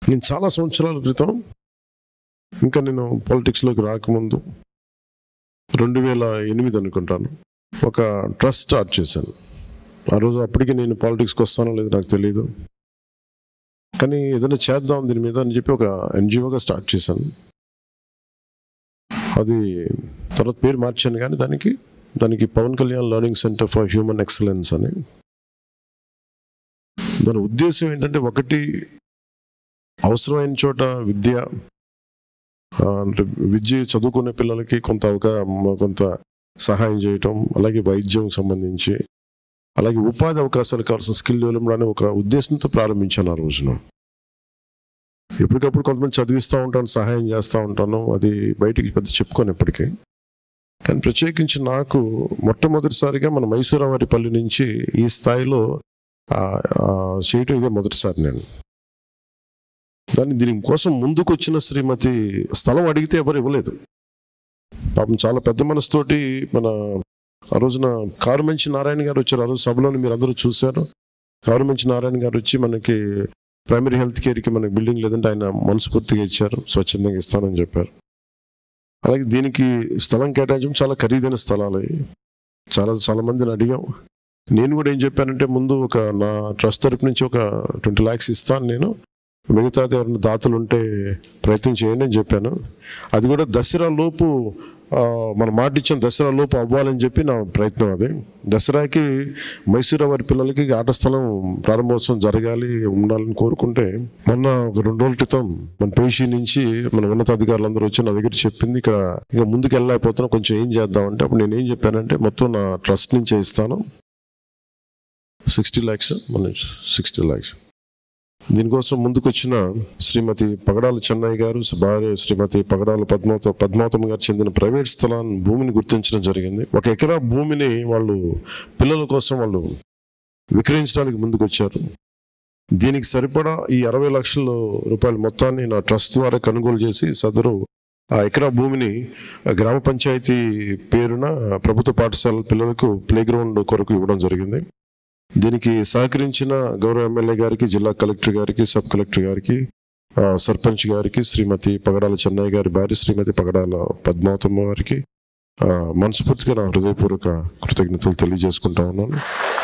నేను చాలా సంవత్సరాల క్రితం ఇంకా నేను పాలిటిక్స్లోకి రాకముందు రెండు వేల ఎనిమిది అనుకుంటాను ఒక ట్రస్ట్ స్టార్ట్ చేశాను ఆ రోజు అప్పటికి నేను పాలిటిక్స్కి వస్తానో లేదో నాకు తెలియదు కానీ ఏదైనా చేద్దాం దీని మీద అని చెప్పి ఒక ఎన్జిఓగా స్టార్ట్ చేశాను అది తర్వాత పేరు మార్చాను కానీ దానికి దానికి Pawan Kalyan learning centre for human excellence అని దాని ఉద్దేశం ఏంటంటే ఒకటి అవసరమైన చోట విద్య ఆ, అంటే విద్య చదువుకునే పిల్లలకి కొంత అవకా కొంత సహాయం చేయటం అలాగే వైద్యం సంబంధించి అలాగే ఉపాధి అవకాశాలు కావాల్సిన స్కిల్ డెవలప్మెంట్ అనే ఒక ఉద్దేశంతో ప్రారంభించాను ఆ రోజున ఎప్పటికప్పుడు కొంతమంది చదివిస్తూ ఉంటాను సహాయం చేస్తూ ఉంటాను అది బయటికి పెద్ద చెప్పుకోను ఎప్పటికీ కానీ ప్రత్యేకించి నాకు మొట్టమొదటిసారిగా మన మైసూరావారిపల్లి నుంచి ఈ స్థాయిలో ఆ, ఆ, చేయటం ఇదే మొదటిసారి నేను దాన్ని దీనికోసం ముందుకు వచ్చిన శ్రీమతి స్థలం అడిగితే ఎవరు ఇవ్వలేదు పాపం చాలా పెద్ద మనసుతోటి మన ఆ రోజున కారుమంచి నారాయణ గారు వచ్చారు ఆ రోజు సభలోని మీరు అందరూ చూశారు కారుమంచి నారాయణ గారు వచ్చి మనకి ప్రైమరీ హెల్త్ కేర్కి మనకి బిల్డింగ్ లేదంటే ఆయన మనస్ఫూర్తిగా ఇచ్చారు స్వచ్ఛందంగా ఇస్తానని చెప్పారు అలాగే దీనికి స్థలం కేటాయించడం చాలా ఖరీదైన స్థలాలు ఇవి. చాలా చాలా మందిని అడిగాం నేను కూడా ఏం చెప్పానంటే ముందు ఒక నా ట్రస్ట్ తరపు నుంచి ఒక ట్వంటీ ల్యాక్స్ ఇస్తాను నేను మిగతాది ఎవరైనా దాతలు ఉంటే ప్రయత్నం చేయండి అని చెప్పాను అది కూడా దసరా లోపు ఆ, మన మాట ఇచ్చిన దసరా లోపు అవ్వాలని చెప్పి నా ప్రయత్నం అది దసరాకి మైసూరు వారి పిల్లలకి ఆట స్థలం ప్రారంభోత్సవం జరగాలి ఉండాలని కోరుకుంటే మొన్న ఒక రెండు రోజుల క్రితం మన పేషి నుంచి మన ఉన్నతాధికారులందరూ వచ్చి నా దగ్గర చెప్పింది ఇక్కడ ఇక ముందుకు వెళ్ళలేకపోతున్నా కొంచెం ఏం చేద్దాం అంటే అప్పుడు నేను ఏం చెప్పానంటే మొత్తం నా ట్రస్ట్ నుంచే ఇస్తాను సిక్స్టీ ల్యాక్స్ మన సిక్స్టీ ల్యాక్స్ దీనికోసం ముందుకొచ్చిన శ్రీమతి పగడాల చెన్నయ్య గారు భార్య శ్రీమతి పగడాల పద్మావత పద్మావతమ్మ గారు చెందిన ప్రైవేట్ స్థలాన్ని భూమిని గుర్తించడం జరిగింది ఒక ఎకరా భూమిని వాళ్ళు పిల్లల కోసం వాళ్ళు విక్రయించడానికి ముందుకొచ్చారు దీనికి సరిపడా ఈ అరవై లక్షల రూపాయల మొత్తాన్ని నా ట్రస్ట్ ద్వారా కొనుగోలు చేసి సదరు ఆ ఎకరా భూమిని ఆ గ్రామ పంచాయతీ పేరున ప్రభుత్వ పాఠశాల పిల్లలకు ప్లే గ్రౌండ్ కొరకు ఇవ్వడం జరిగింది దీనికి సహకరించిన గౌరవ ఎమ్మెల్యే గారికి జిల్లా కలెక్టర్ గారికి సబ్ కలెక్టర్ గారికి ఆ, సర్పంచ్ గారికి శ్రీమతి పగడాల చెన్నయ్య గారి భార్య శ్రీమతి పగడాల పద్మావతమ్మ గారికి ఆ, మనస్ఫూర్తిగా నా హృదయపూర్వక కృతజ్ఞతలు తెలియజేసుకుంటా ఉన్నాను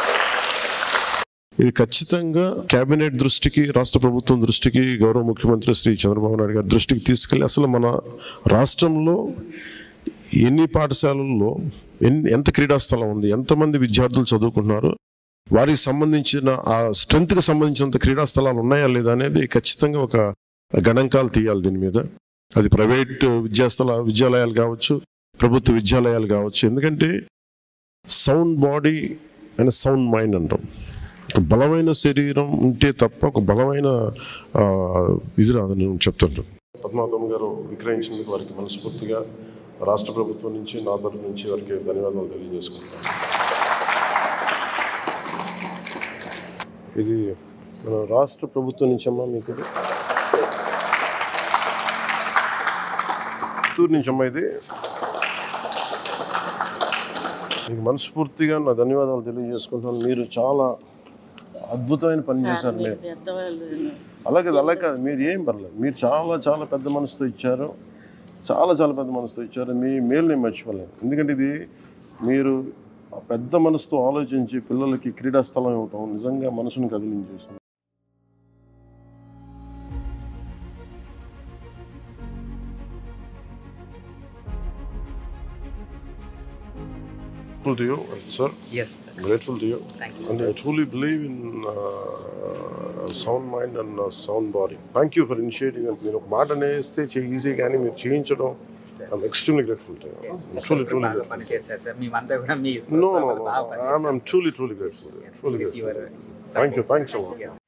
ఇది ఖచ్చితంగా కేబినెట్ దృష్టికి రాష్ట్ర ప్రభుత్వం దృష్టికి గౌరవ ముఖ్యమంత్రి శ్రీ చంద్రబాబు నాయుడు గారి దృష్టికి తీసుకెళ్లి అసలు మన రాష్ట్రంలో ఎన్ని పాఠశాలల్లో ఎన్ని ఎంత క్రీడా స్థలం ఉంది ఎంతమంది విద్యార్థులు చదువుకుంటున్నారు వారికి సంబంధించిన ఆ స్ట్రెంత్కి సంబంధించినంత క్రీడా స్థలాలు ఉన్నాయా లేదా అనేది ఖచ్చితంగా ఒక గణాంకాలు తీయాలి దీని మీద అది ప్రైవేట్ విద్యాస్థల విద్యాలయాలు కావచ్చు ప్రభుత్వ విద్యాలయాలు కావచ్చు ఎందుకంటే sound body and sound mind అంటాం ఒక బలమైన శరీరం ఉంటే తప్ప ఒక బలమైన ఆ, ఇది రాదని నేను చెప్తుంటాను పద్మావతమ్మ గారు విక్రయించినందుకు వారికి మనస్ఫూర్తిగా రాష్ట్ర ప్రభుత్వం నుంచి నా తరఫు నుంచి వారికి ధన్యవాదాలు తెలియజేసుకుంటాను ఇది మన రాష్ట్ర ప్రభుత్వం నుంచి అమ్మా మీకు ఇది. చిత్తూరు నుంచి అమ్మా ఇది మీకు మనస్ఫూర్తిగా నా ధన్యవాదాలు తెలియజేసుకుంటాను మీరు చాలా అద్భుతమైన పని చేశారు మీరు పెద్దవాళ్ళు అలాగే అలా కాదు మీరు ఏం పర్లేదు మీరు చాలా చాలా పెద్ద మనసుతో ఇచ్చారు చాలా చాలా పెద్ద మనసుతో ఇచ్చారు మీ మేలు నేను మర్చిపోలేను ఎందుకంటే ఇది మీరు ఆ పెద్ద మనసుతో ఆలోచించి పిల్లలకి క్రీడా స్థలం ఇవ్వటం నిజంగా మనసును కదిలించేస్తుంది Grateful to you, sir. Yes, sir. Grateful to you. Thank you, And sir. I truly believe in uh, sound mind and uh, sound body. Thank you for initiating it. మీరు ఒక మాట అనేస్తే ఈజీ కానీ మీరు చేయించడం Sir. I'm extremely grateful to Yes, you sir. Truly ఇప్పుడు truly బాగా పనిచేశారు sir మేమంతా కూడా మీ నో నో ప్రోత్సాహం వల్ల బాగా ఐఎమ్ పనిచేశాం, sir. Truly truly grateful Yes, truly with your grateful thank you thanks so much Yes.